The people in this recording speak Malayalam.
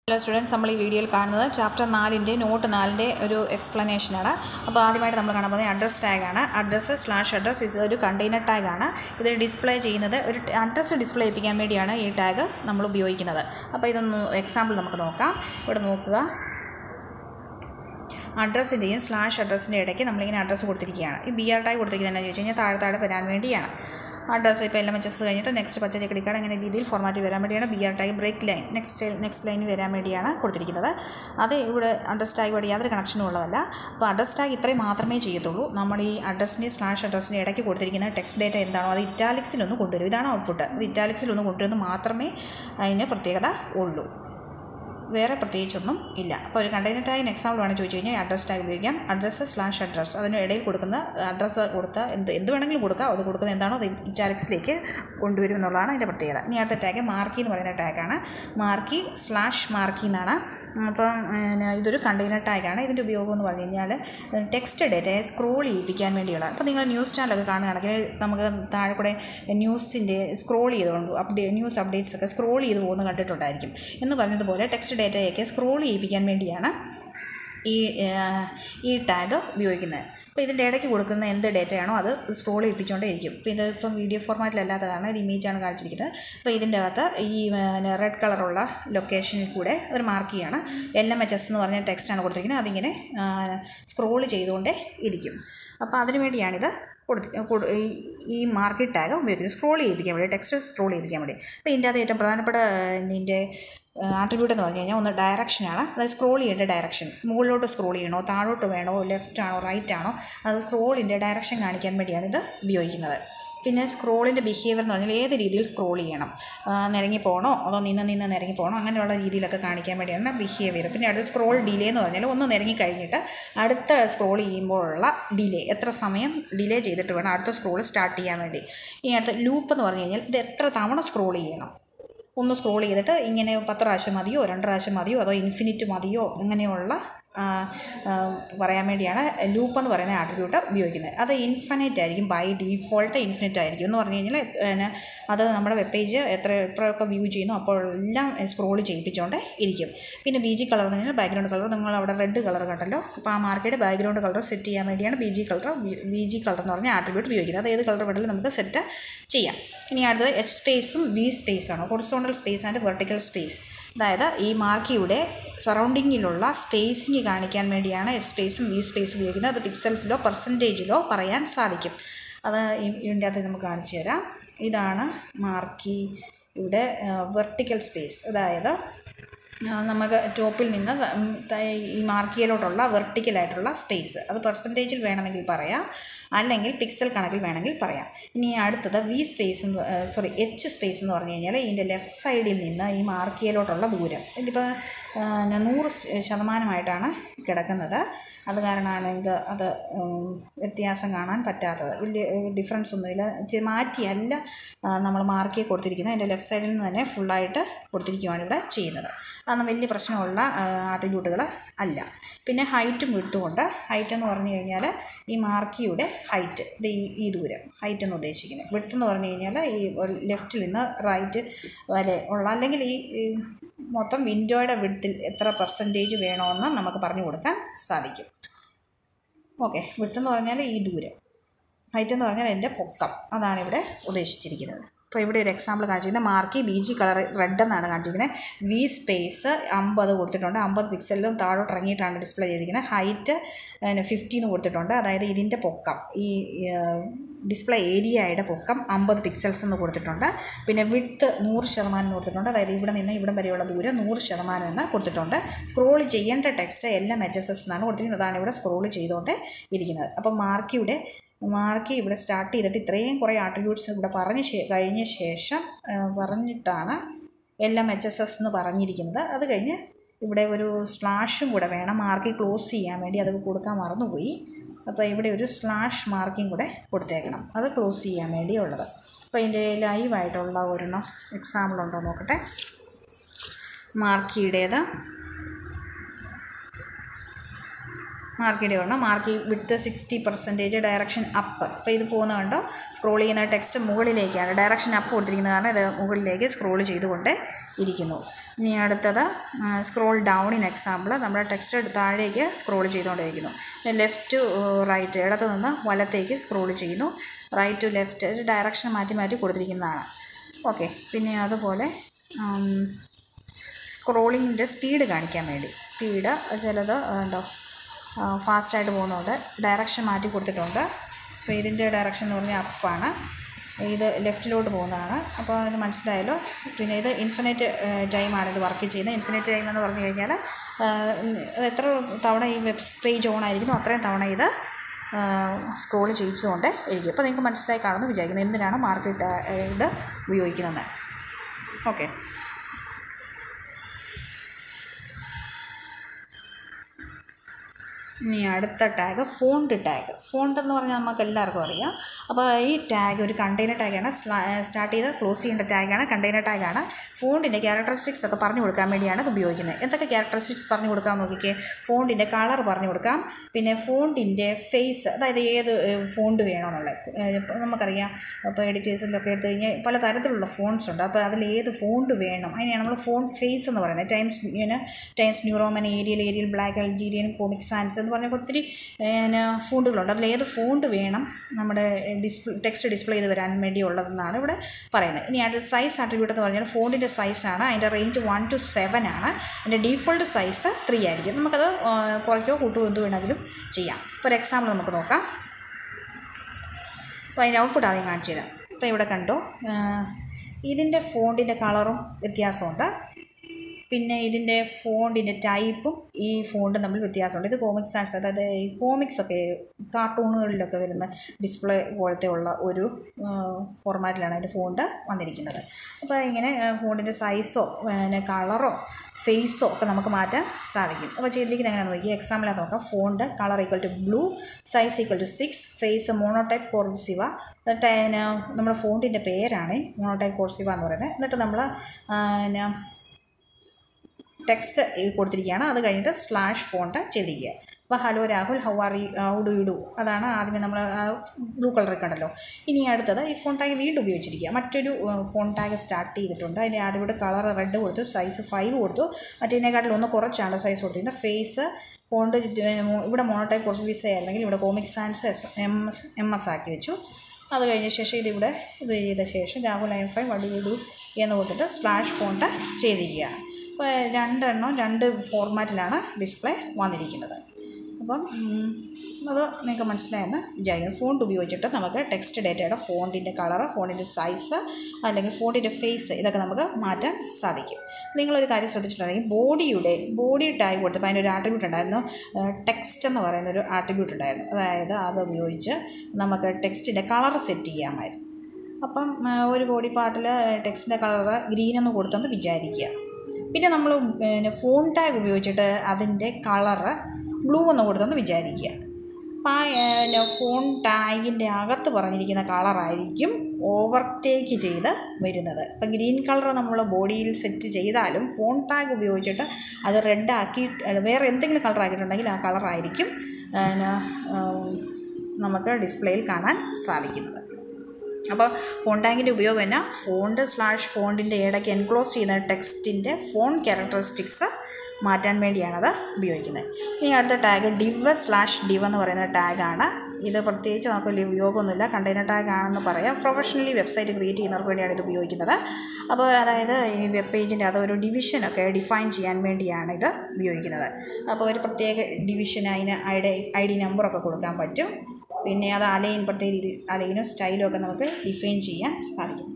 ഹലോ സ്റ്റുഡൻസ് നമ്മൾ ഈ വീഡിയോയിൽ കാണുന്നത് ചാപ്റ്റർ നാലിൻ്റെ നോട്ട് നാലിൻ്റെ ഒരു എക്സ്പ്ലനേഷനാണ് അപ്പോൾ ആദ്യമായിട്ട് നമ്മൾ കാണാൻ പോകുന്നത് അഡ്രസ് ടാഗാണ് അഡ്രസ്സ് സ്ലാഷ് അഡ്രസ് ഇത് ഒരു കണ്ടെയ്നർ ടാഗാണ് ഇത് ഡിസ്പ്ലേ ചെയ്യുന്നത് ഒരു അഡ്രസ്സ് ഡിസ്പ്ലേ ചെയ്യിപ്പിക്കാൻ വേണ്ടിയാണ് ഈ ടാഗ് നമ്മൾ ഉപയോഗിക്കുന്നത് അപ്പോൾ ഇതൊന്ന് എക്സാമ്പിൾ നമുക്ക് നോക്കാം ഇവിടെ നോക്കുക അഡ്രസ്സിൻ്റെയും സ്ലാഷ് അഡ്രസ്സിൻ്റെ ഇടയ്ക്ക് നമ്മളിങ്ങനെ അഡ്രസ്സ് കൊടുത്തിരിക്കുകയാണ് ഈ ബി ആർ ടാഗ് കൊടുത്തിരിക്കുന്നത് ചോദിച്ചു കഴിഞ്ഞാൽ താഴെ താഴെ വരാൻ വേണ്ടിയാണ് അഡ്രസ്സ് ഇപ്പോൾ എല്ലാം എച്ച് കഴിഞ്ഞിട്ട് നെക്സ്റ്റ് പച്ച ചെക്കടിക്കാട് അങ്ങനെ രീതിയിൽ ഫോർമാറ്റ് വരാൻ വേണ്ടിയാണ് B R tag break line next next line വരാൻ വേണ്ടിയാണ് കൊടുത്തിരിക്കുന്നത് അത് ഇവിടെ അഡ്രസ് ടാഗ് വഴി യാതൊരു കണക്ഷനും ഉള്ളതല്ല അപ്പോൾ അഡ്രസ് ടാഗ് ഇത്രയും മാത്രമേ ചെയ്യത്തുള്ളൂ നമ്മൾ ഈ അഡ്രസ്സിൻ്റെ സ്ലാഷ് അഡ്രസ്സിൻ്റെ ഇടയ്ക്ക് കൊടുത്തിരിക്കുന്ന ടെക്സ്റ്റ് ഡേറ്റ എന്താണോ അത് ഇറ്റാലിക്സിലൊന്ന് കൊണ്ടുവരും ഇതാണ് ഔട്ട്പുട്ട് അത് ഇറ്റാലിക്സിലൊന്ന് കൊണ്ടുവരുന്നത് മാത്രമേ അതിന് പ്രത്യേകത ഉള്ളൂ വേറെ പ്രത്യേകിച്ചൊന്നും ഇല്ല അപ്പോൾ ഒരു കണ്ടെയ്നർ ടാഗിന് എക്സാമ്പിൾ വേണമെങ്കിൽ ചോദിച്ചു കഴിഞ്ഞാൽ അഡ്രസ് ടാഗ് ഉപയോഗിക്കാം അഡ്രസ്സ് സ്ലാഷ് അഡ്രസ്സ് അതിന് ഇടയിൽ കൊടുക്കുന്ന അഡ്രസ്സ് കൊടുത്ത എന്ത് എന്ത് വേണമെങ്കിലും കൊടുക്കാം അത് കൊടുക്കുന്ന എന്താണോ അത് ഇറ്റാലിക്സിലേക്ക് കൊണ്ടുവരും എന്നുള്ളതാണ് അതിൻ്റെ പ്രത്യേകത ഇനി അടുത്ത ടാഗ് മാർക്കി എന്ന് പറയുന്ന ടാഗാണ് മാർക്കി സ്ലാഷ് മാർക്കി എന്നാണ് അപ്പം പിന്നെ ഇതൊരു കണ്ടെയ്നർ ടാഗാണ് ഇതിൻ്റെ ഉപയോഗം എന്ന് പറഞ്ഞു കഴിഞ്ഞാൽ ടെക്സ്റ്റ് ഡേറ്റയെ സ്ക്രോൾ ചെയ്യിപ്പിക്കാൻ വേണ്ടിയുള്ള അപ്പോൾ നിങ്ങൾ ന്യൂസ് ചാനലൊക്കെ കാണുകയാണെങ്കിൽ നമുക്ക് താഴെ കൂടെ ന്യൂസിൻ്റെ സ്ക്രോൾ ചെയ്തുകൊണ്ട് അപ്ഡേ ന്യൂസ് അപ്ഡേറ്റ്സ് ഒക്കെ സ്ക്രോൾ ചെയ്ത് പോകുന്നത് കണ്ടിട്ടുണ്ടായിരിക്കും എന്ന് പറഞ്ഞതുപോലെ ടെക്സ്റ്റ് ഡേറ്റയൊക്കെ സ്ക്രോൾ ചെയ്യിപ്പിക്കാൻ വേണ്ടിയാണ് ഈ ഈ ടാഗ് ഉപയോഗിക്കുന്നത് അപ്പോൾ ഇതിൻ്റെ ഇടയ്ക്ക് കൊടുക്കുന്ന എന്ത് ഡേറ്റയാണോ അത് സ്ക്രോൾ ചെയ്യിപ്പിച്ചുകൊണ്ടേ ഇരിക്കും ഇപ്പോൾ ഇത് ഇപ്പം വീഡിയോ ഫോർമാറ്റിലല്ലാത്ത കാരണം ഒരു ഇമേജാണ് കാണിച്ചിരിക്കുന്നത് അപ്പോൾ ഇതിൻ്റെ അകത്ത് ഈ റെഡ് കളറുള്ള ലൊക്കേഷനിൽ കൂടെ ഒരു മാർക്ക് ചെയ്യാണ് എൽ എം എച്ച് എസ് എന്ന് പറഞ്ഞ ടെക്സ്റ്റാണ് കൊടുത്തിരിക്കുന്നത് അതിങ്ങനെ സ്ക്രോൾ ചെയ്തുകൊണ്ടേ ഇരിക്കും അപ്പോൾ അതിനു വേണ്ടിയാണിത് കൊടുത്ത് ഈ മാർക്കറ്റ് ടാഗ് ഉപയോഗിക്കുന്നത് സ്ക്രോൾ ചെയ്യിപ്പിക്കാൻ വേണ്ടി ടെക്സ്റ്റ് സ്ക്രോൾ ചെയ്യിപ്പിക്കാൻ വേണ്ടി അപ്പോൾ ഇതിൻ്റെ അത് ഏറ്റവും പ്രധാനപ്പെട്ട ഇതിൻ്റെ ആട്രിബ്യൂട്ട് എന്ന് പറഞ്ഞു കഴിഞ്ഞാൽ ഒന്ന് ഡയറക്ഷനാണ് അതായത് സ്ക്രോൾ ചെയ്യേണ്ട ഡയറക്ഷൻ മുകളിലോട്ട് സ്ക്രോൾ ചെയ്യണോ താഴോട്ട് വേണോ ലെഫ്റ്റ് ആണോ റൈറ്റ് ആണോ അത് സ്ക്രോളിൻ്റെ ഡയറക്ഷൻ കാണിക്കാൻ വേണ്ടിയാണ് ഇത് ഉപയോഗിക്കുന്നത് പിന്നെ സ്ക്രോളിൻ്റെ ബിഹേവിയർ എന്ന് പറഞ്ഞാൽ ഏത് രീതിയിൽ സ്ക്രോൾ ചെയ്യണം നിരങ്ങി പോകണോ അതോ നിന്ന് നിന്ന് നിരങ്ങി പോകണോ അങ്ങനെയുള്ള രീതിയിലൊക്കെ കാണിക്കാൻ വേണ്ടിയാണ് ബിഹേവിയർ പിന്നെ അടുത്ത സ്ക്രോൾ ഡിലേ എന്ന് പറഞ്ഞാൽ ഒന്ന് നിരങ്ങി കഴിഞ്ഞിട്ട് അടുത്ത സ്ക്രോൾ ചെയ്യുമ്പോഴുള്ള ഡിലേ എത്ര സമയം ഡിലേ ചെയ്തിട്ട് വേണം അടുത്ത സ്ക്രോൾ സ്റ്റാർട്ട് ചെയ്യാൻ വേണ്ടി ഇനി അടുത്ത ലൂപ്പ് എന്ന് പറഞ്ഞു കഴിഞ്ഞാൽ ഇത് എത്ര തവണ സ്ക്രോൾ ചെയ്യണം ഒന്ന് സ്ക്രോൾ ചെയ്തിട്ട് ഇങ്ങനെ പത്ത് പ്രാവശ്യം മതിയോ രണ്ട് പ്രാവശ്യം മതിയോ അതോ ഇൻഫിനിറ്റ് മതിയോ അങ്ങനെയുള്ള പറയാൻ വേണ്ടിയാണ് ലൂപ്പ് എന്ന് പറയുന്ന ആട്രിബ്യൂട്ട് ഉപയോഗിക്കുന്നത് അത് ഇൻഫിനിറ്റ് ആയിരിക്കും ബൈ ഡീഫോൾട്ട് ഇൻഫിനിറ്റ് ആയിരിക്കും എന്ന് പറഞ്ഞു കഴിഞ്ഞാൽ പിന്നെ അത് നമ്മുടെ വെബ് പേജ് എത്ര എത്രയൊക്കെ വ്യൂ ചെയ്യുന്നു അപ്പോൾ എല്ലാം സ്ക്രോൾ ചെയ്യിപ്പിച്ചുകൊണ്ട് ഇരിക്കും പിന്നെ ബി ജി കളർ എന്ന് പറഞ്ഞാൽ ബാക്ക്ഗ്രൗണ്ട് കളർ നിങ്ങൾ അവിടെ റെഡ് കളർ കണ്ടല്ലോ അപ്പോൾ ആ മാർക്കറ്റ് ബാക്ക്ഗ്രൗണ്ട് കളർ സെറ്റ് ചെയ്യാൻ വേണ്ടിയാണ് B G colour B G colour എന്ന് പറഞ്ഞ ആട്രിബ്യൂട്ട് ഉപയോഗിക്കുന്നത് അത് ഏത് കളർ വേണമെങ്കിലും നമുക്ക് സെറ്റ് ചെയ്യാം ഇനി അടുത്തത് എച്ച് സ്പേസും വി സ്പേസാണ് horizontal space and vertical space അതായത് ഈ മാർക്കിയുടെ സറൗണ്ടിങ്ങിലുള്ള സ്പേസിങ് കാണിക്കാൻ വേണ്ടിയാണ് എഫ് സ്പേസും വി സ്പേസും ഉപയോഗിക്കുന്നത് അത് പിക്സൽസിലോ പെർസെൻറ്റേജിലോ പറയാൻ സാധിക്കും അത് ഇതിൻ്റെ അകത്ത് നമുക്ക് കാണിച്ചു തരാം ഇതാണ് മാർക്കി ഇവിടെ വെർട്ടിക്കൽ സ്പേസ് അതായത് നമുക്ക് ടോപ്പിൽ നിന്ന് ഈ മാർക്കിയിലോട്ടുള്ള വെർട്ടിക്കലായിട്ടുള്ള സ്പേസ് അത് പെർസെൻറ്റേജിൽ വേണമെങ്കിൽ പറയാം അല്ലെങ്കിൽ പിക്സൽ കണക്കിൽ വേണമെങ്കിൽ പറയാം ഇനി അടുത്തത് വി സ്പേസ് എന്ന് സോറി എച്ച് സ്പേസ് എന്ന് പറഞ്ഞു കഴിഞ്ഞാൽ ഇതിൻ്റെ ലെഫ്റ്റ് സൈഡിൽ നിന്ന് ഈ മാർക്കിയിലോട്ടുള്ള ദൂരം ഇതിപ്പോൾ നൂറ് ശതമാനമായിട്ടാണ് കിടക്കുന്നത് അത് കാരണമാണ് ഇത് അത് വ്യത്യാസം കാണാൻ പറ്റാത്തത് വലിയ ഡിഫറൻസ് ഒന്നുമില്ല മാറ്റിയല്ല നമ്മൾ മാർക്ക് കൊടുത്തിരിക്കുന്നത് അതിൻ്റെ ലെഫ്റ്റ് സൈഡിൽ നിന്ന് തന്നെ ഫുള്ളായിട്ട് കൊടുത്തിരിക്കുകയാണ് ഇവിടെ ചെയ്യുന്നത് അതൊന്നും വലിയ പ്രശ്നമുള്ള ആട്രിബ്യൂട്ടുകൾ അല്ല പിന്നെ ഹൈറ്റും വിട്ടുകൊണ്ട് ഹൈറ്റ് എന്ന് പറഞ്ഞു കഴിഞ്ഞാൽ ഈ മാർക്കിയുടെ ഹൈറ്റ് ഇത് ഈ ഈ ദൂരം ഹൈറ്റ് എന്ന് ഉദ്ദേശിക്കുന്നത് വിട്ട് എന്ന് പറഞ്ഞു കഴിഞ്ഞാൽ ഈ ലെഫ്റ്റിൽ നിന്ന് റൈറ്റ് വരെ ഉള്ള അല്ലെങ്കിൽ ഈ മൊത്തം വിൻഡോയുടെ വിഡ്ത്തിൽ എത്ര പെർസെൻറ്റേജ് വേണമെന്ന് നമുക്ക് പറഞ്ഞു കൊടുക്കാൻ സാധിക്കും ഓക്കെ വിട്ടെന്ന് പറഞ്ഞാൽ ഈ ദൂരം ഹൈറ്റ് എന്ന് പറഞ്ഞാൽ എൻ്റെ പൊക്കം അതാണ് ഇവിടെ ഉദ്ദേശിച്ചിരിക്കുന്നത് അപ്പോൾ ഇവിടെ ഒരു എക്സാമ്പിൾ കാണിച്ചിരിക്കുന്നത് marquee B G colour red എന്നാണ് കാണിച്ചിരിക്കുന്നത് വി സ്പേസ് അമ്പത് കൊടുത്തിട്ടുണ്ട് അമ്പത് പിക്സലിലും താഴോട്ട് ഇറങ്ങിയിട്ടാണ് ഡിസ്പ്ലേ ചെയ്തിരിക്കുന്നത് ഹൈറ്റ് ഫിഫ്റ്റീന്ന് കൊടുത്തിട്ടുണ്ട് അതായത് ഇതിൻ്റെ പൊക്കം ഈ ഡിസ്പ്ലേ ഏരിയയുടെ പൊക്കം അമ്പത് പിക്സൽസ് എന്ന് കൊടുത്തിട്ടുണ്ട് പിന്നെ വിട്ട് നൂറ് ശതമാനം എന്ന് കൊടുത്തിട്ടുണ്ട് അതായത് ഇവിടെ നിന്ന് ഇവിടം വരെയുള്ള ദൂരം നൂറ് ശതമാനം എന്ന് കൊടുത്തിട്ടുണ്ട് സ്ക്രോൾ ചെയ്യേണ്ട ടെക്സ്റ്റ് എല്ലാം എച്ച് എസ് എസ് എന്നാണ് കൊടുത്തിരിക്കുന്നത് അതാണ് ഇവിടെ സ്ക്രോൾ ചെയ്തുകൊണ്ട് ഇരിക്കുന്നത് അപ്പോൾ മാർക്കിയുടെ മാർക്ക് ഇവിടെ സ്റ്റാർട്ട് ചെയ്തിട്ട് ഇത്രയും കുറേ ആട്രിബ്യൂട്ട്സ് ഇവിടെ പറഞ്ഞ് കഴിഞ്ഞ ശേഷം പറഞ്ഞിട്ടാണ് എല്ലാം എച്ച് എസ് എസ് എന്ന് പറഞ്ഞിരിക്കുന്നത് അത് കഴിഞ്ഞ് ഇവിടെ ഒരു സ്ലാഷും കൂടെ വേണം മാർക്ക് ക്ലോസ് ചെയ്യാൻ വേണ്ടി അത് കൊടുക്കാൻ മറന്നുപോയി അപ്പോൾ ഇവിടെ ഒരു സ്ലാഷ് മാർക്കിങ് കൂടെ കൊടുത്തേക്കണം അത് ക്ലോസ് ചെയ്യാൻ വേണ്ടിയുള്ളത് അപ്പോൾ ഇതിൻ്റെ ലൈവായിട്ടുള്ള ഒരെണ്ണം എക്സാമ്പിൾ ഉണ്ടോ നോക്കട്ടെ മാർക്കിയുടേത് മാർക്കിൻ്റെ ഒരെണ്ണം mark with sixty percentage direction up അപ്പോൾ ഇത് പോകുന്ന കണ്ടോ സ്ക്രോൾ ചെയ്യുന്ന ടെക്സ്റ്റ് മുകളിലേക്കാണ് ഡയറക്ഷൻ അപ്പ് കൊടുത്തിരിക്കുന്നത് കാരണം ഇത് മുകളിലേക്ക് സ്ക്രോൾ ചെയ്തുകൊണ്ട് ഇരിക്കുന്നു ഇനി അടുത്തത് സ്ക്രോൾ ഡൗൺ ഇൻ എക്സാമ്പിൾ നമ്മുടെ ടെക്സ്റ്റ് താഴേക്ക് സ്ക്രോൾ ചെയ്തുകൊണ്ടിരിക്കുന്നു ലെഫ്റ്റ് ടു റൈറ്റ് ഇടത്ത് നിന്ന് വലത്തേക്ക് സ്ക്രോൾ ചെയ്യുന്നു റൈറ്റ് ടു ലെഫ്റ്റ് ഡയറക്ഷൻ മാറ്റി മാറ്റി കൊടുത്തിരിക്കുന്നതാണ് ഓക്കെ പിന്നെ അതുപോലെ സ്ക്രോളിങ്ങിൻ്റെ സ്പീഡ് കാണിക്കാൻ വേണ്ടി സ്പീഡ് ചിലത് ഉണ്ടോ ഫാസ്റ്റായിട്ട് പോകുന്നുണ്ട് ഡയറക്ഷൻ മാറ്റി കൊടുത്തിട്ടുണ്ട് അപ്പോൾ ഇതിൻ്റെ ഡയറക്ഷൻ എന്ന് പറഞ്ഞാൽ അപ്പാണ് ഇത് ലെഫ്റ്റിലോട്ട് പോകുന്നതാണ് അപ്പോൾ അതിന് മനസ്സിലായല്ലോ പിന്നെ ഇത് ഇൻഫിനിറ്റ് ടൈമാണ് ഇത് വർക്ക് ചെയ്യുന്നത് ഇൻഫിനിറ്റ് ടൈം എന്ന് പറഞ്ഞു കഴിഞ്ഞാൽ എത്ര തവണ ഈ വെബ് പേജ് ഓൺ ആയിരിക്കുന്നു അത്രയും തവണ ഇത് സ്ക്രോൾ ചെയ്യിച്ചുകൊണ്ട് ഇരിക്കും അപ്പോൾ നിങ്ങൾക്ക് മനസ്സിലായി കാണുമെന്ന് വിചാരിക്കുന്നു എന്തിനാണ് മാർക്കറ്റ് ഇത് ഉപയോഗിക്കുന്നത് ഓക്കെ ഇനി അടുത്ത ടാഗ് ഫോണ്ട് ടാഗ് ഫോണ്ട് എന്ന് പറഞ്ഞാൽ നമുക്ക് എല്ലാവർക്കും അറിയാം അപ്പോൾ ഈ ടാഗ് ഒരു കണ്ടെയ്നർ ടാഗാണ് സ്റ്റാർട്ട് ചെയ്ത് ക്ലോസ് ചെയ്യേണ്ട ടാഗാണ് കണ്ടെയ്നർ ടാഗാണ് ഫോണ്ടിൻ്റെ ക്യാരക്ടറിസ്റ്റിക്സ് ഒക്കെ പറഞ്ഞു കൊടുക്കാൻ വേണ്ടിയാണ് ഇത് ഉപയോഗിക്കുന്നത് എന്തൊക്കെ ക്യാരക്ടറിസ്റ്റിക്സ് പറഞ്ഞു കൊടുക്കാൻ നോക്കിക്കേ ഫോണ്ടിൻ്റെ കളർ പറഞ്ഞു കൊടുക്കാം പിന്നെ ഫോണ്ടിൻ്റെ ഫേസ് അതായത് ഏത് ഫോണ്ട് വേണമെന്നുള്ളത് ഇപ്പോൾ നമുക്കറിയാം ഇപ്പോൾ എഡിറ്റേഴ്സിലൊക്കെ എടുത്തു കഴിഞ്ഞാൽ പല തരത്തിലുള്ള ഫോൺസ് ഉണ്ട് അപ്പോൾ അതിൽ ഏത് ഫോണ്ട് വേണം അതിനെയാണ് നമ്മൾ ഫോൺ ഫേസ് എന്ന് പറയുന്നത് ടൈംസ് ഇങ്ങനെ Times New Roman Arial Arial Black Algerian Comic Sans എന്ന് പറഞ്ഞ ഒത്തിരി പിന്നെ ഫോണ്ടുകളുണ്ട് അതിൽ ഏത് ഫോണ്ട് വേണം നമ്മുടെ ഡിസ്പ്ലേ ടെക്സ്റ്റ് ഡിസ്പ്ലേ ചെയ്ത് വരാൻ വേണ്ടിയുള്ളതെന്നാണ് ഇവിടെ പറയുന്നത് ഇനി അതിൻ്റെ സൈസ് ആട്രിബ്യൂട്ട് എന്ന് പറഞ്ഞാൽ ഫോണിൻ്റെ സൈസാണ് അതിൻ്റെ റേഞ്ച് വൺ ടു സെവൻ ആണ് അതിൻ്റെ ഡീഫോൾട്ട് സൈസ് ത്രീ ആയിരിക്കും നമുക്കത് കുറയ്ക്കോ കൂട്ടുകയോ എന്ത് വേണമെങ്കിലും ചെയ്യാം ഇപ്പോൾ ഒരു എക്സാമ്പിൾ നമുക്ക് നോക്കാം അപ്പോൾ അതിൻ്റെ ഔട്ട്പുട്ട് ആദ്യം കാണിച്ചു തരാം ഇപ്പോൾ ഇവിടെ കണ്ടോ ഇതിൻ്റെ ഫോണ്ടിൻ്റെ കളറും വ്യത്യാസമുണ്ട് പിന്നെ ഇതിൻ്റെ ഫോണ്ടിൻ്റെ ടൈപ്പും ഈ ഫോണ്ടും തമ്മിൽ വ്യത്യാസമുണ്ട് ഇത് കോമിക്സ് ആൻസ് അതായത് ഈ കോമിക്സ് ഒക്കെ കാർട്ടൂണുകളിലൊക്കെ വരുന്ന ഡിസ്പ്ലേ പോലത്തെ ഉള്ള ഒരു ഫോർമാറ്റിലാണ് അതിൻ്റെ ഫോണ്ട് വന്നിരിക്കുന്നത് അപ്പോൾ ഇങ്ങനെ ഫോണ്ടിൻ്റെ സൈസോ പിന്നെ കളറോ ഫേസോ ഒക്കെ നമുക്ക് മാറ്റാൻ സാധിക്കും അപ്പോൾ ചെയ്തിരിക്കുന്നത് എങ്ങനെയാണെന്ന് നോക്കി എക്സാമ്പിളാണ് നോക്കാം font colour equal to blue size equal to six face Monotype Corsiva എന്നിട്ട് നമ്മുടെ ഫോണ്ടിൻ്റെ പേരാണ് മോണോടൈപ്പ് കോർസിവ എന്ന് പറയുന്നത് എന്നിട്ട് നമ്മൾ പിന്നെ ടെക്സ്റ്റ് കൊടുത്തിരിക്കുകയാണ് അത് കഴിഞ്ഞിട്ട് സ്ലാഷ് ഫോണ്ട് ചെയ്തിരിക്കുക അപ്പോൾ hello Rahul how are you how do you do അതാണ് ആദ്യമേ നമ്മൾ ബ്ലൂ കളർ കണ്ടല്ലോ ഇനി അടുത്തത് ഈ ഫോൺ ടാഗ് വീണ്ടും ഉപയോഗിച്ചിരിക്കുക മറ്റൊരു ഫോൺ ടാഗ് സ്റ്റാർട്ട് ചെയ്തിട്ടുണ്ട് അതിൻ്റെ ആദ്യമായിട്ട് കളർ റെഡ് കൊടുത്തു സൈസ് ഫൈവ് കൊടുത്തു മറ്റേതിനെക്കാട്ടിൽ ഒന്ന് കുറച്ചാണ് സൈസ് കൊടുത്തിരുന്നത് ഫേസ് ഫോണ്ട് ഇവിടെ മോണോടൈപ്പ് കുറച്ച് വിസ അല്ലെങ്കിൽ ഇവിടെ Comic Sans S M S M S ആക്കി വെച്ചു അത് കഴിഞ്ഞ ശേഷം ഇതിവിടെ ഇത് ചെയ്ത ശേഷം രാഹുൽ ഐ എം ഫൈവ് വടി വിടു എന്ന് കൊടുത്തിട്ട് സ്ലാഷ് ഫോണ്ട് ചെയ്തിരിക്കുക അപ്പോൾ രണ്ടെണ്ണം രണ്ട് ഫോർമാറ്റിലാണ് ഡിസ്പ്ലേ വന്നിരിക്കുന്നത് അപ്പം അത് നിങ്ങൾക്ക് മനസ്സിലായെന്ന് വിചാരിക്കുന്നു ഫോണ്ട് ഉപയോഗിച്ചിട്ട് നമുക്ക് ടെക്സ്റ്റ് ഡേറ്റയുടെ ഫോണ്ടിൻ്റെ കളറ് ഫോണ്ടിൻ്റെ സൈസ് അല്ലെങ്കിൽ ഫോണ്ടിൻ്റെ ഫേസ് ഇതൊക്കെ നമുക്ക് മാറ്റാൻ സാധിക്കും നിങ്ങളൊരു കാര്യം ശ്രദ്ധിച്ചിട്ടുണ്ടെങ്കിൽ ബോഡിയുടെ ബോഡി ടാഗ് കൊടുത്തപ്പോൾ അതിൻ്റെ ഒരു ആട്രിബ്യൂട്ട് ഉണ്ടായിരുന്നു ടെക്സ്റ്റ് എന്ന് പറയുന്ന ഒരു ആട്രിബ്യൂട്ട് ഉണ്ടായിരുന്നു അതായത് അത് ഉപയോഗിച്ച് നമുക്ക് ടെക്സ്റ്റിൻ്റെ കളർ സെറ്റ് ചെയ്യാമായിരുന്നു അപ്പം ഒരു ബോഡി പാർട്ടിൽ ടെക്സ്റ്റിൻ്റെ കളറ് ഗ്രീൻ എന്ന് കൊടുത്തെന്ന് വിചാരിക്കുക പിന്നെ നമ്മൾ പിന്നെ ഫോൺ ടാഗ് ഉപയോഗിച്ചിട്ട് അതിൻ്റെ കളറ് ബ്ലൂ എന്ന് കൊടുത്തെന്ന് വിചാരിക്കുക അപ്പം ആ ഫോൺ ടാഗിൻ്റെ അകത്ത് പറഞ്ഞിരിക്കുന്ന കളറായിരിക്കും ഓവർടേക്ക് ചെയ്ത് വരുന്നത് ഇപ്പം ഗ്രീൻ കളർ നമ്മൾ ബോഡിയിൽ സെറ്റ് ചെയ്താലും ഫോൺ ടാഗ് ഉപയോഗിച്ചിട്ട് അത് റെഡ് ആക്കി വേറെ എന്തെങ്കിലും കളർ ആക്കിയിട്ടുണ്ടെങ്കിൽ ആ കളറായിരിക്കും നമുക്ക് ഡിസ്പ്ലേയിൽ കാണാൻ സാധിക്കുന്നത് അപ്പോൾ ഫോൺ ടാങ്കിൻ്റെ ഉപയോഗം എന്നാ ഫോണ്ട് സ്ലാഷ് ഫോണ്ടിൻ്റെ ഇടയ്ക്ക് എൻക്ലോസ് ചെയ്യുന്ന ടെക്സ്റ്റിൻ്റെ ഫോൺ ക്യാരക്ടറിസ്റ്റിക്സ് മാറ്റാൻ വേണ്ടിയാണത് ഉപയോഗിക്കുന്നത് ഇനി അടുത്ത ടാഗ് ഡിവ് സ്ലാഷ് ഡിവ് എന്ന് പറയുന്ന ടാഗാണ് ഇത് പ്രത്യേകിച്ച് നമുക്ക് വലിയ ഉപയോഗമൊന്നുമില്ല കണ്ടെയ്നർ ടാഗ് ആണെന്ന് പറയാം പ്രൊഫഷണലി വെബ്സൈറ്റ് ക്രിയേറ്റ് ചെയ്യുന്നവർക്ക് വേണ്ടിയാണ് ഇത് ഉപയോഗിക്കുന്നത് അപ്പോൾ അതായത് ഈ വെബ് പേജിൻ്റെ അതൊരു ഡിവിഷനൊക്കെ ഡിഫൈൻ ചെയ്യാൻ വേണ്ടിയാണ് ഇത് ഉപയോഗിക്കുന്നത് അപ്പോൾ ഒരു പ്രത്യേക ഡിവിഷൻ അതിന് ഐ ഡി ഐ ഡി നമ്പറൊക്കെ കൊടുക്കാൻ പറ്റും പിന്നെ അത് അലൈൻ പ്രത്യേക രീതിയിൽ അലൈനും സ്റ്റൈലും ഒക്കെ നമുക്ക് ഡിഫൈൻ ചെയ്യാൻ സാധിക്കും